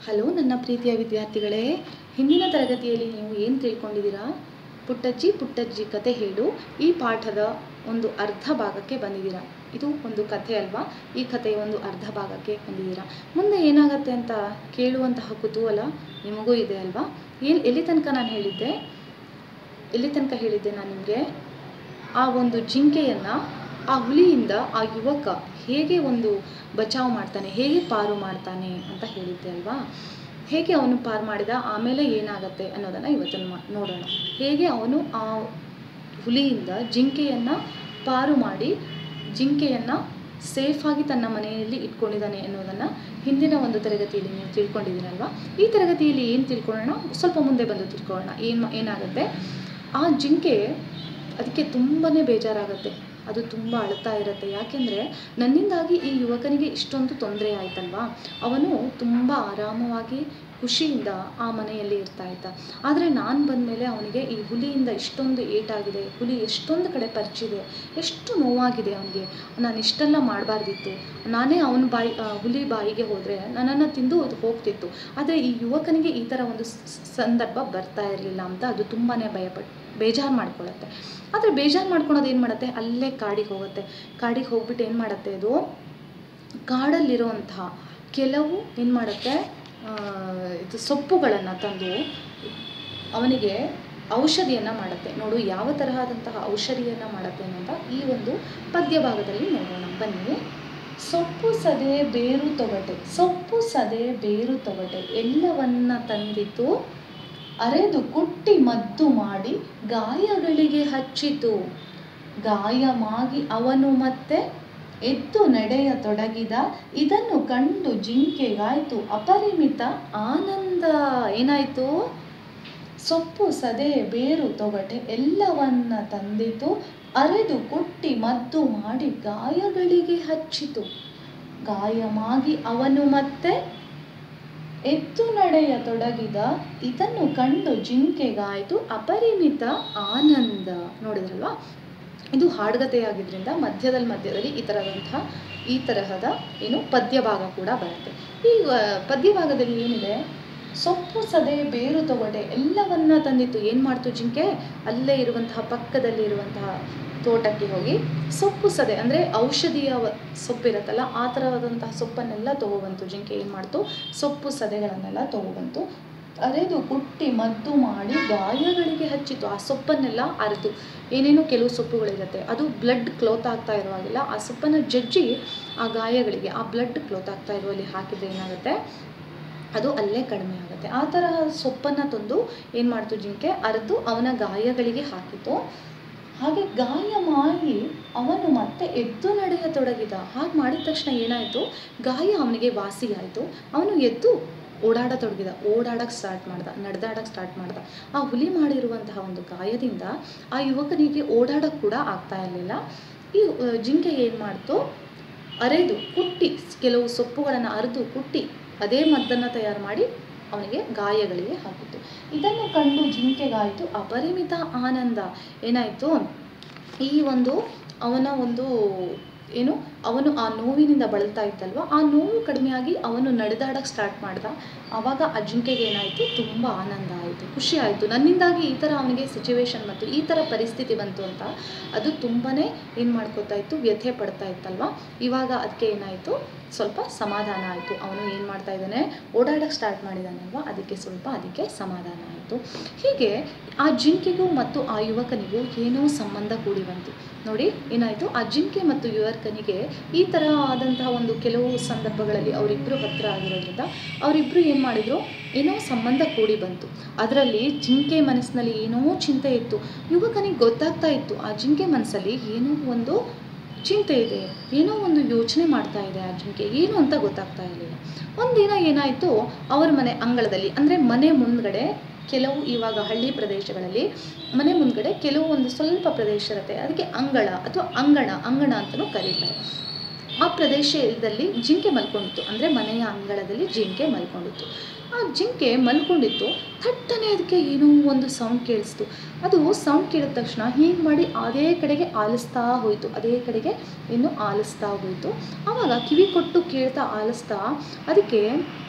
hello ನನ್ನ ಪ್ರೀತಿಯ ವಿದ್ಯಾರ್ಥಿಗಳೇ ಹಿಂದಿನ ತರಗತಿಯಲ್ಲಿ ನೀವು ಏನು ತಿಳ್ಕೊಂಡಿದ್ದೀರಾ ಪುಟ್ಟಜ್ಜಿ ಪುಟ್ಟಜ್ಜಿ ಕತೆ ಹೇಳು ಈ ಪಾಠದ ಒಂದು ಅರ್ಧ ಭಾಗಕ್ಕೆ ಬಂದಿದ್ದೀರಾ ಇದು ಒಂದು ಕಥೆ ಅಲ್ವಾ ಈ ಕಥೆಯ ಒಂದು ಅರ್ಧ ಭಾಗಕ್ಕೆ ಬಂದಿದ್ದೀರಾ ಮುಂದೆ ಏನಾಗುತ್ತೆ ಅಂತ ಕೇಳುವಂತಹ ಕುತೂಹಲ ನಿಮಗೂ ಇದೆ ಅಲ್ವಾ ಏನು ಎಲ್ಲಿ ತನಕ ನಾನು ಹೇಳಿದ್ದೆ ಎಲ್ಲಿ ತನಕ ಹೇಳಿದ್ದೆ ನಾನು ನಿಮಗೆ ಆ ಒಂದು ಜಿಂಕೆಯನ್ನು ಆ ಹುಲಿಯಿಂದ ಆ ಯುವಕ ಹೇಗೆ ಒಂದು ಬಚಾವ್ ಮಾಡ್ತಾನೆ ಹೇಗೆ ಪಾರು ಮಾಡ್ತಾನೆ ಅಂತ ಹೇಳಿದ್ದೆ ಅಲ್ವಾ ಹೇಗೆ ಅವನು ಪಾರು ಮಾಡಿದ ಆಮೇಲೆ ಏನಾಗುತ್ತೆ ಅನ್ನೋದನ್ನು ಇವತ್ತನ್ನು ಮಾ ನೋಡೋಣ ಹೇಗೆ ಅವನು ಆ ಹುಲಿಯಿಂದ ಜಿಂಕೆಯನ್ನು ಪಾರು ಮಾಡಿ ಜಿಂಕೆಯನ್ನು ಸೇಫಾಗಿ ತನ್ನ ಮನೆಯಲ್ಲಿ ಇಟ್ಕೊಂಡಿದ್ದಾನೆ ಅನ್ನೋದನ್ನು ಹಿಂದಿನ ಒಂದು ತರಗತಿಯಲ್ಲಿ ನೀವು ತಿಳ್ಕೊಂಡಿದ್ದೀರಲ್ವಾ ಈ ತರಗತಿಯಲ್ಲಿ ಏನು ತಿಳ್ಕೊಳ್ಳೋಣ ಸ್ವಲ್ಪ ಮುಂದೆ ಬಂದು ತಿಳ್ಕೊಳ್ಳೋಣ ಏನು ಏನಾಗುತ್ತೆ ಆ ಜಿಂಕೆ ಅದಕ್ಕೆ ತುಂಬಾ ಬೇಜಾರಾಗುತ್ತೆ ಅದು ತುಂಬ ಅಳ್ತಾ ಇರುತ್ತೆ ಯಾಕೆಂದರೆ ನನ್ನಿಂದಾಗಿ ಈ ಯುವಕನಿಗೆ ಇಷ್ಟೊಂದು ತೊಂದರೆ ಆಯ್ತಲ್ವಾ ಅವನು ತುಂಬ ಆರಾಮವಾಗಿ ಖುಷಿಯಿಂದ ಆ ಮನೆಯಲ್ಲಿ ಇರ್ತಾ ಇದ್ದ ಆದರೆ ನಾನು ಬಂದಮೇಲೆ ಅವನಿಗೆ ಈ ಹುಲಿಯಿಂದ ಇಷ್ಟೊಂದು ಏಟಾಗಿದೆ ಹುಲಿ ಎಷ್ಟೊಂದು ಕಡೆ ಪರಿಚಿದೆ ಎಷ್ಟು ನೋವಾಗಿದೆ ಅವನಿಗೆ ನಾನು ಇಷ್ಟೆಲ್ಲ ಮಾಡಬಾರ್ದಿತ್ತು ನಾನೇ ಅವನ ಬಾಯಿ ಆ, ಹುಲಿ ಬಾಯಿಗೆ ಹೋದರೆ ನನ್ನನ್ನು ತಿಂದು ಅದು ಹೋಗ್ತಿತ್ತು ಆದರೆ ಈ ಯುವಕನಿಗೆ ಈ ಥರ ಒಂದು ಸ- ಸ- ಸಂದರ್ಭ ಬರ್ತಾ ಇರಲಿಲ್ಲ ಅಂತ ಅದು ತುಂಬಾ ಭಯಪಟ್ಟು ಬೇಜಾರು ಮಾಡ್ಕೊಳ್ಳುತ್ತೆ ಆದರೆ ಬೇಜಾರು ಮಾಡ್ಕೊಳೋದು ಏನು ಮಾಡುತ್ತೆ ಅಲ್ಲೇ ಕಾಡಿಗೆ ಹೋಗುತ್ತೆ ಕಾಡಿಗೆ ಹೋಗ್ಬಿಟ್ಟು ಏನು ಮಾಡುತ್ತೆ ಅದು ಕಾಡಲ್ಲಿರುವಂತಹ ಕೆಲವು ಏನು ಮಾಡುತ್ತೆ ಆ, ಇದು ಸೊಪ್ಪುಗಳನ್ನು ತಂದು ಅವನಿಗೆ ಔಷಧಿಯನ್ನು ಮಾಡುತ್ತೆ ನೋಡು ಯಾವ ತರಹದಂತಹ ಔಷಧಿಯನ್ನು ಮಾಡುತ್ತೆ ಅಂತ ಈ ಒಂದು ಪದ್ಯ ಭಾಗದಲ್ಲಿ ನೋಡೋಣ ಬನ್ನಿ ಸೊಪ್ಪು ಸದೆ ಬೇರು ತೊಗಟೆ ಸೊಪ್ಪು ಸದೆ ಬೇರು ತೊಗಟೆ ಎಲ್ಲವನ್ನ ತಂದಿತು ಅರೆದು ಕುಟ್ಟಿ ಮದ್ದು ಮಾಡಿ ಗಾಯಗಳಿಗೆ ಹಚ್ಚಿತು ಗಾಯಮಾಗಿ ಅವನು ಮತ್ತೆ ಎದ್ದು ನಡೆಯತೊಡಗಿದ ಇದನ್ನು ಕಂಡು ಜಿಂಕೆಗಾಯ್ತು ಅಪರಿಮಿತ ಆನಂದ ಏನಾಯ್ತು ಸೊಪ್ಪು ಸದೆ ಬೇರು ತೊಗಟೆ ಎಲ್ಲವನ್ನ ತಂದಿತು ಅರೆದು ಕುಟ್ಟಿ ಮದ್ದು ಮಾಡಿ ಗಾಯಗಳಿಗೆ ಹಚ್ಚಿತು ಗಾಯಮಾಗಿ ಅವನು ಮತ್ತೆ ಎದ್ದು ನಡೆಯತೊಡಗಿದ ಇದನ್ನು ಕಂಡು ಜಿಂಕೆಗಾಯ್ತು ಅಪರಿಮಿತ ಆನಂದ ನೋಡಿದ್ರಲ್ವಾ ಇದು ಹಾಡುಗತೆಯಾಗಿದ್ದರಿಂದ ಮಧ್ಯದಲ್ಲಿ ಮಧ್ಯದಲ್ಲಿ ಈ ಥರದಂತಹ ಈ ತರಹದ ಏನು ಪದ್ಯ ಭಾಗ ಕೂಡ ಬರುತ್ತೆ ಈ ಆ, ಪದ್ಯ ಭಾಗದಲ್ಲಿ ಏನಿದೆ ಸೊಪ್ಪು ಸದೆ ಬೇರು ತೊಗಟೆ ಎಲ್ಲವನ್ನ ತಂದಿತ್ತು ಏನು ಮಾಡ್ತು ಜಿಂಕೆ ಅಲ್ಲೇ ಇರುವಂತಹ ಪಕ್ಕದಲ್ಲಿ ಇರುವಂತಹ ತೋಟಕ್ಕೆ ಹೋಗಿ ಸೊಪ್ಪು ಸದೆ ಅಂದರೆ ಔಷಧಿಯ ವ- ಸೊಪ್ಪಿರುತ್ತಲ್ಲ ಆ ಥರವಾದಂತಹ ಸೊಪ್ಪನ್ನೆಲ್ಲ ತೊಗೊಬಂತು ಜಿಂಕೆ ಏನು ಮಾಡ್ತು ಸೊಪ್ಪು ಸದೆಗಳನ್ನೆಲ್ಲ ತೊಗೊಬಂತು ಅರೆದು ಕುಟ್ಟಿ ಮದ್ದು ಮಾಡಿ ಗಾಯಗಳಿಗೆ ಹಚ್ಚಿತು ಆ ಸೊಪ್ಪನ್ನೆಲ್ಲ ಅರೆದು ಏನೇನೋ ಕೆಲವು ಸೊಪ್ಪುಗಳಿರುತ್ತೆ ಅದು ಬ್ಲಡ್ ಕ್ಲೋತ್ ಆಗ್ತಾ ಇರುವಾಗಿಲ್ಲ ಆ ಸೊಪ್ಪನ್ನು ಜಜ್ಜಿ ಆ ಗಾಯಗಳಿಗೆ ಆ ಬ್ಲಡ್ ಕ್ಲೋತ್ ಆಗ್ತಾ ಇರುವಲ್ಲಿ ಹಾಕಿದರೆ ಏನಾಗುತ್ತೆ ಅದು ಅಲ್ಲೇ ಕಡಿಮೆ ಆಗುತ್ತೆ ಆ ಥರ ಸೊಪ್ಪನ್ನು ತಂದು ಏನು ಮಾಡ್ತು ಜಿಂಕೆ ಅರೆದು ಅವನ ಗಾಯಗಳಿಗೆ ಹಾಕಿತು ಹಾಗೆ ಗಾಯ ಮಾಡಿ ಅವನು ಮತ್ತೆ ಎದ್ದು ನಡೆಯತೊಡಗಿದ ಹಾಗೆ ಮಾಡಿದ ತಕ್ಷಣ ಏನಾಯಿತು ಗಾಯ ಅವನಿಗೆ ವಾಸಿಯಾಯಿತು ಅವನು ಎದ್ದು ಓಡಾಡತೊಡಗಿದ ಓಡಾಡಕ್ಕೆ ಸ್ಟಾರ್ಟ್ ಮಾಡ್ದ ನಡೆದಾಡಕ್ಕೆ ಸ್ಟಾರ್ಟ್ ಮಾಡ್ದ ಆ ಹುಲಿ ಮಾಡಿರುವಂತಹ ಒಂದು ಗಾಯದಿಂದ ಆ ಯುವಕನಿಗೆ ಓಡಾಡಕ್ಕೆ ಕೂಡ ಆಗ್ತಾ ಇರಲಿಲ್ಲ ಈ ಆ, ಜಿಂಕೆ ಏನು ಮಾಡ್ತು ಅರೆದು ಕುಟ್ಟಿ ಕೆಲವು ಸೊಪ್ಪುಗಳನ್ನು ಅರೆದು ಕುಟ್ಟಿ ಅದೇ ಮದ್ದನ್ನು ತಯಾರು ಮಾಡಿ ಅವನಿಗೆ ಗಾಯಗಳಿಗೆ ಹಾಕಿತು ಇದನ್ನು ಕಂಡು ಜಿಂಕೆಗಾಯಿತು ಅಪರಿಮಿತ ಆನಂದ ಏನಾಯಿತು ಈ ಒಂದು ಅವನ ಒಂದು ಏನು ಅವನು ಆ ನೋವಿನಿಂದ ಬಳಲ್ತಾ ಇತ್ತಲ್ವ ಆ ನೋವು ಕಡಿಮೆಯಾಗಿ ಅವನು ನಡೆದಾಡಕ್ಕೆ ಸ್ಟಾರ್ಟ್ ಮಾಡ್ದ ಆವಾಗ ಆ ಜಿಂಕೆಗೆ ಏನಾಯಿತು ತುಂಬ ಆನಂದ ಆಯಿತು ಖುಷಿ ಆಯಿತು ನನ್ನಿಂದಾಗಿ ಈ ಥರ ಅವನಿಗೆ ಸಿಚುವೇಶನ್ ಬಂತು ಈ ಥರ ಪರಿಸ್ಥಿತಿ ಬಂತು ಅಂತ ಅದು ತುಂಬಾ ಏನು ಮಾಡ್ಕೋತಾ ಇತ್ತು ವ್ಯಥೆ ಪಡ್ತಾ ಇತ್ತಲ್ವ ಇವಾಗ ಅದಕ್ಕೆ ಏನಾಯಿತು ಸ್ವಲ್ಪ ಸಮಾಧಾನ ಆಯಿತು ಅವನು ಏನು ಮಾಡ್ತಾ ಇದ್ದಾನೆ ಓಡಾಡಕ್ಕೆ ಸ್ಟಾರ್ಟ್ ಮಾಡಿದಾನಲ್ವ ಅದಕ್ಕೆ ಸ್ವಲ್ಪ ಅದಕ್ಕೆ ಸಮಾಧಾನ ಆಯಿತು ಹೀಗೆ ಆ ಜಿಂಕೆಗೂ ಮತ್ತು ಆ ಯುವಕನಿಗೂ ಏನೋ ಸಂಬಂಧ ಕೂಡಿ ಬಂತು ನೋಡಿ ಏನಾಯಿತು ಆ ಜಿಂಕೆ ಮತ್ತು ಯುವಕನಿಗೆ ಈ ಥರ ಆದಂತಹ ಒಂದು ಕೆಲವು ಸಂದರ್ಭಗಳಲ್ಲಿ ಅವರಿಬ್ಬರು ಹತ್ತಿರ ಆಗಿರೋದ್ರಿಂದ ಅವರಿಬ್ಬರು ಏನು ಮಾಡಿದರು ಏನೋ ಸಂಬಂಧ ಕೂಡಿ ಬಂತು ಅದರಲ್ಲಿ ಜಿಂಕೆ ಮನಸ್ಸಿನಲ್ಲಿ ಏನೋ ಚಿಂತೆ ಇತ್ತು ಯುವಕನಿಗೆ ಗೊತ್ತಾಗ್ತಾ ಇತ್ತು ಆ ಜಿಂಕೆ ಮನಸ್ಸಲ್ಲಿ ಏನೋ ಒಂದು ಚಿಂತೆ ಇದೆ ಏನೋ ಒಂದು ಯೋಚನೆ ಮಾಡ್ತಾ ಇದೆ ಆ ಜಿಂಕೆ ಏನು ಅಂತ ಗೊತ್ತಾಗ್ತಾ ಇರಲಿಲ್ಲ ಒಂದಿನ ಏನಾಯಿತು ಅವ್ರ ಮನೆ ಅಂಗಳದಲ್ಲಿ ಅಂದರೆ ಮನೆ ಮುಂದ್ಗಡೆ ಕೆಲವು ಇವಾಗ ಹಳ್ಳಿ ಪ್ರದೇಶಗಳಲ್ಲಿ ಮನೆ ಮುಂದ್ಗಡೆ ಕೆಲವು ಒಂದು ಸ್ವಲ್ಪ ಪ್ರದೇಶ ಇರುತ್ತೆ ಅದಕ್ಕೆ ಅಂಗಳ ಅಥವಾ ಅಂಗಣ ಅಂಗಣ ಅಂತಲೂ ಕರೀತಾರೆ ಆ ಪ್ರದೇಶದಲ್ಲಿ ಜಿಂಕೆ ಮಲ್ಕೊಂಡಿತ್ತು ಅಂದರೆ ಮನೆಯ ಅಂಗಳದಲ್ಲಿ ಜಿಂಕೆ ಮಲ್ಕೊಂಡಿತ್ತು ಆ ಜಿಂಕೆ ಮಲ್ಕೊಂಡಿತ್ತು ಥಟ್ಟನೆ ಅದಕ್ಕೆ ಏನೋ ಒಂದು ಸೌಂಡ್ ಕೇಳಿಸ್ತು ಅದು ಸೌಂಡ್ ಕೇಳಿದ ತಕ್ಷಣ ಹೀಗೆ ಮಾಡಿ ಅದೇ ಕಡೆಗೆ ಆಲಿಸ್ತಾ ಹೋಯಿತು ಅದೇ ಕಡೆಗೆ ಇನ್ನು ಆಲಿಸ್ತಾ ಹೋಯಿತು ಆವಾಗ ಕಿವಿ ಕೊಟ್ಟು ಕೇಳ್ತಾ ಆಲಿಸ್ತಾ ಅದಕ್ಕೆ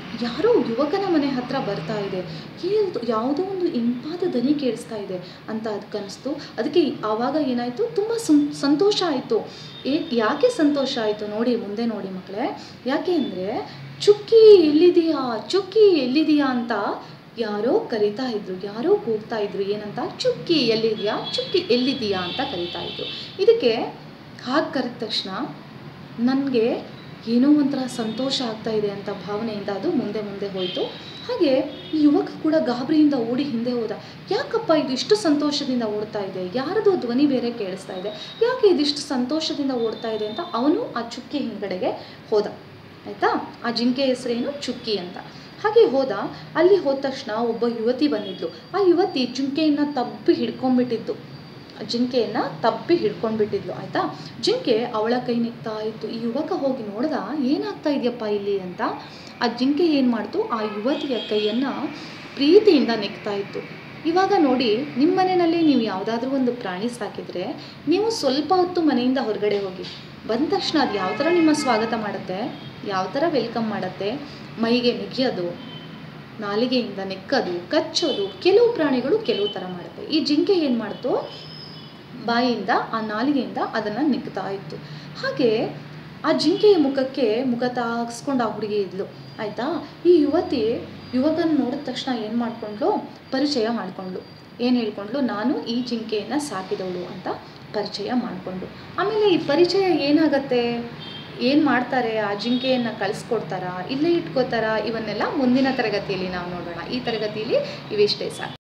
ಯಾರೋ ಯುವಕನ ಮನೆ ಹತ್ರ ಬರ್ತಾ ಇದೆ ಏನು ಯಾವುದೋ ಒಂದು ಇಂಪಾದ ದನಿ ಕೇಳಿಸ್ತಾ ಇದೆ ಅಂತ ಅದಕ್ಕನ್ನಿಸ್ತು ಅದಕ್ಕೆ ಆವಾಗ ಏನಾಯಿತು ತುಂಬ ಸಂ ಸಂತೋಷ ಆಯಿತು ಏ ಯಾಕೆ ಸಂತೋಷ ಆಯಿತು ನೋಡಿ ಮುಂದೆ ನೋಡಿ ಮಕ್ಕಳೇ ಯಾಕೆ ಅಂದರೆ ಚುಕ್ಕಿ ಎಲ್ಲಿದೆಯಾ ಚುಕ್ಕಿ ಎಲ್ಲಿದೆಯಾ ಅಂತ ಯಾರೋ ಕರಿತಾ ಇದ್ರು ಯಾರೋ ಕೂಗ್ತಾ ಇದ್ರು ಏನಂತ ಚುಕ್ಕಿ ಎಲ್ಲಿದೆಯಾ ಚುಕ್ಕಿ ಎಲ್ಲಿದೆಯಾ ಅಂತ ಕರಿತಾ ಇದ್ರು ಇದಕ್ಕೆ ಹಾಗೆ ಕರೆದ ತಕ್ಷಣ ನನಗೆ ಏನೋ ಒಂಥರ ಸಂತೋಷ ಆಗ್ತಾ ಇದೆ ಅಂತ ಭಾವನೆಯಿಂದ ಅದು ಮುಂದೆ ಮುಂದೆ ಹೋಯಿತು ಹಾಗೆ ಈ ಯುವಕ ಕೂಡ ಗಾಬರಿಯಿಂದ ಓಡಿ ಹಿಂದೆ ಹೋದ ಯಾಕಪ್ಪ ಇದು ಇಷ್ಟು ಸಂತೋಷದಿಂದ ಓಡ್ತಾ ಇದೆ ಯಾರದೋ ಧ್ವನಿ ಬೇರೆ ಕೇಳಿಸ್ತಾ ಇದೆ ಯಾಕೆ ಇದಿಷ್ಟು ಸಂತೋಷದಿಂದ ಓಡ್ತಾ ಇದೆ ಅಂತ ಅವನು ಆ ಚುಕ್ಕಿ ಹಿಂದ್ಗಡೆಗೆ ಹೋದ ಆಯಿತಾ ಆ ಜಿಂಕೆ ಹೆಸರೇನು ಚುಕ್ಕಿ ಅಂತ ಹಾಗೆ ಹೋದ ಅಲ್ಲಿ ಹೋದ ತಕ್ಷಣ ಒಬ್ಬ ಯುವತಿ ಬಂದಿದ್ಲು ಆ ಯುವತಿ ಜಿಂಕೆಯನ್ನು ತಬ್ಬಿ ಹಿಡ್ಕೊಂಡ್ಬಿಟ್ಟಿದ್ದು ಜಿಂಕೆಯನ್ನು ತಬ್ಬಿ ಹಿಡ್ಕೊಂಡ್ಬಿಟ್ಟಿದ್ಲು ಆಯಿತಾ ಜಿಂಕೆ ಅವಳ ಕೈ ನಿಗ್ತಾ ಇತ್ತು ಈ ಯುವಕ ಹೋಗಿ ನೋಡ್ದ ಏನಾಗ್ತಾ ಇದೆಯಪ್ಪ ಇಲ್ಲಿ ಅಂತ ಆ ಜಿಂಕೆ ಏನು ಮಾಡ್ತು ಆ ಯುವತಿಯ ಕೈಯನ್ನು ಪ್ರೀತಿಯಿಂದ ನೆಕ್ತಾ ಇತ್ತು ಇವಾಗ ನೋಡಿ ನಿಮ್ಮ ಮನೆಯಲ್ಲಿ ನೀವು ಯಾವುದಾದ್ರೂ ಒಂದು ಪ್ರಾಣಿ ಸಾಕಿದರೆ ನೀವು ಸ್ವಲ್ಪ ಹೊತ್ತು ಮನೆಯಿಂದ ಹೊರಗಡೆ ಹೋಗಿ ಬಂದ ತಕ್ಷಣ ಅದು ಯಾವ ಥರ ನಿಮ್ಮ ಸ್ವಾಗತ ಮಾಡುತ್ತೆ ಯಾವ ಥರ ವೆಲ್ಕಮ್ ಮಾಡುತ್ತೆ ಮೈಗೆ ನೆಗೆಯೋದು ನಾಲಿಗೆಯಿಂದ ನೆಕ್ಕದು ಕಚ್ಚೋದು ಕೆಲವು ಪ್ರಾಣಿಗಳು ಕೆಲವು ಥರ ಮಾಡುತ್ತೆ ಈ ಜಿಂಕೆ ಏನು ಮಾಡ್ತು ಬಾಯಿಯಿಂದ ಆ ನಾಲಿಗೆಯಿಂದ ಅದನ್ನು ನೆಕ್ತಾ ಇತ್ತು ಹಾಗೆ ಆ ಜಿಂಕೆಯ ಮುಖಕ್ಕೆ ಮುಖ ತಾಗಿಸ್ಕೊಂಡು ಆ ಹುಡುಗಿ ಇದ್ಲು ಆಯಿತಾ ಈ ಯುವತಿ ಯುವಕನ ನೋಡಿದ ತಕ್ಷಣ ಏನು ಮಾಡ್ಕೊಂಡ್ಲು ಪರಿಚಯ ಮಾಡಿಕೊಂಡ್ಲು ಏನು ಹೇಳ್ಕೊಂಡ್ಲು ನಾನು ಈ ಜಿಂಕೆಯನ್ನು ಸಾಕಿದವಳು ಅಂತ ಪರಿಚಯ ಮಾಡಿಕೊಂಡು ಆಮೇಲೆ ಈ ಪರಿಚಯ ಏನಾಗತ್ತೆ ಏನು ಮಾಡ್ತಾರೆ ಆ ಜಿಂಕೆಯನ್ನು ಕಳಿಸ್ಕೊಡ್ತಾರಾ ಇಲ್ಲೇ ಇಟ್ಕೋತಾರಾ ಇವನ್ನೆಲ್ಲ ಮುಂದಿನ ತರಗತಿಯಲ್ಲಿ ನಾವು ನೋಡೋಣ ಈ ತರಗತಿಯಲ್ಲಿ ಇವಿಷ್ಟೇ ಸಾಕು